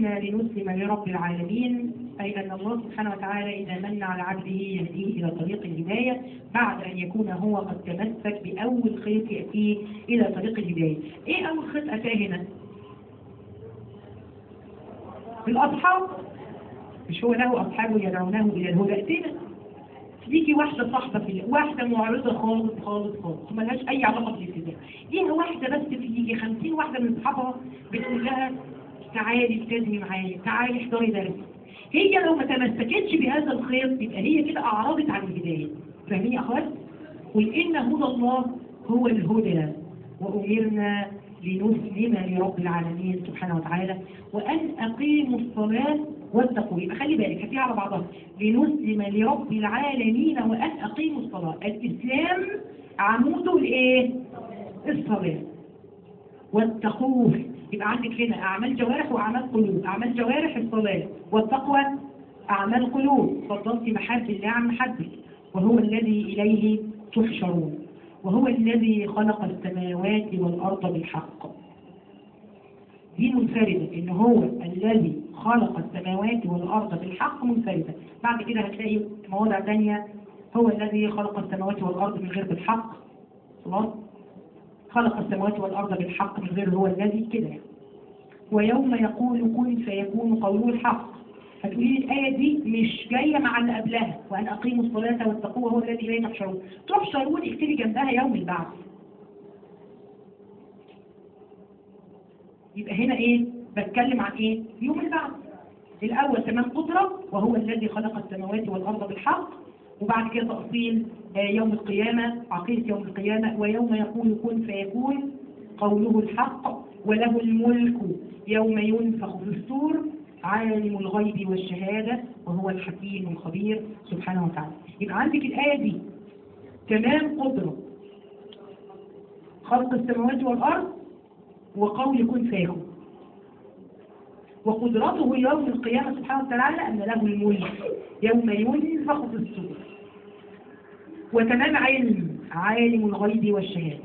وأمرنا لنسلم لرب العالمين أي أن الله سبحانه وتعالى إذا من على عبده يهديه إلى طريق الهداية بعد أن يكون هو قد تمسك بأول خيط يأتيه إلى طريق الهداية إيه أول خيط أتاه هنا؟ الأصحاب مش هو له أصحاب يدعونه إلى الهدى ائتنا تيجي واحدة صاحبة في الله واحدة معرضة خالص خالص خالص ملهاش أي علاقة بالالتزام ليها واحدة بس في يجي 50 واحدة من أصحابها بتقول لها تعالي التزمي معايا تعالي احضري درس هي لو ما تمسكتش بهذا الخيط يبقى هي كده أعرضت عن الهداية فاهمين يا أخوات؟ قل إن هدى الله هو الهدى وأمرنا لنسلم لرب العالمين سبحانه وتعالى وأن أقيموا الصلاة واتقوا يبقى خلي بالك هتيجي على بعضها لنسلم لرب العالمين وأن أقيموا الصلاة الإسلام عموده الإيه؟ الصلاة واتقوه يبقى عندك هنا أعمال جوارح وأعمال قلوب أعمال جوارح الصلاة والتقوى أعمال قلوب فضلت محب الله عن محبك وهو الذي إليه تحشرون وهو الذي خلق السماوات والأرض بالحق دي منفردة إن هو الذي خلق السماوات والأرض بالحق منفردة بعد كده هتلاقي مواضع تانية هو الذي خلق السماوات والأرض من غير بالحق خلاص خلق السماوات والأرض بالحق من غير هو الذي كده يعني. ويوم يقول كن فيكون قوله الحق هتقولي لي الآية دي مش جاية مع اللي قبلها وأن أقيموا الصلاة واتقوه هو الذي إليه تحشرون تحشرون اكتبي جنبها يوم البعث يبقى هنا إيه بتكلم عن إيه يوم البعث الأول تمام قدرة وهو الذي خلق السماوات والأرض بالحق وبعد كده تأصيل آه، يوم القيامة عقيدة يوم القيامة ويوم يقول كن فيكون قوله الحق وله الملك يوم ينفخ في الصور عالم الغيب والشهادة وهو الحكيم الخبير سبحانه وتعالى يبقى عندك الآية دي تمام قدرة خلق السماوات والأرض وقول كن فيكون وقدرته يوم القيامة سبحانه وتعالى أن له الملك يوم ينفخ في الصور وتمام علم عالم الغيب والشهادة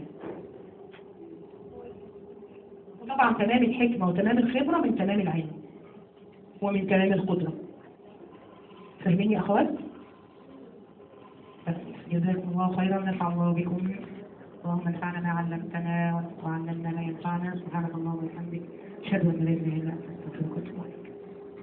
وطبعا تمام الحكمة وتمام الخبرة من تمام العلم ومن تمام القدرة فاهمين يا أخوات؟ بس جزاكم الله خيرا ونفع الله بكم اللهم انفعنا ما علمتنا وعلمنا ما ينفعنا سبحانك اللهم وبحمدك اشهد ان لا اله الا انت استغفرك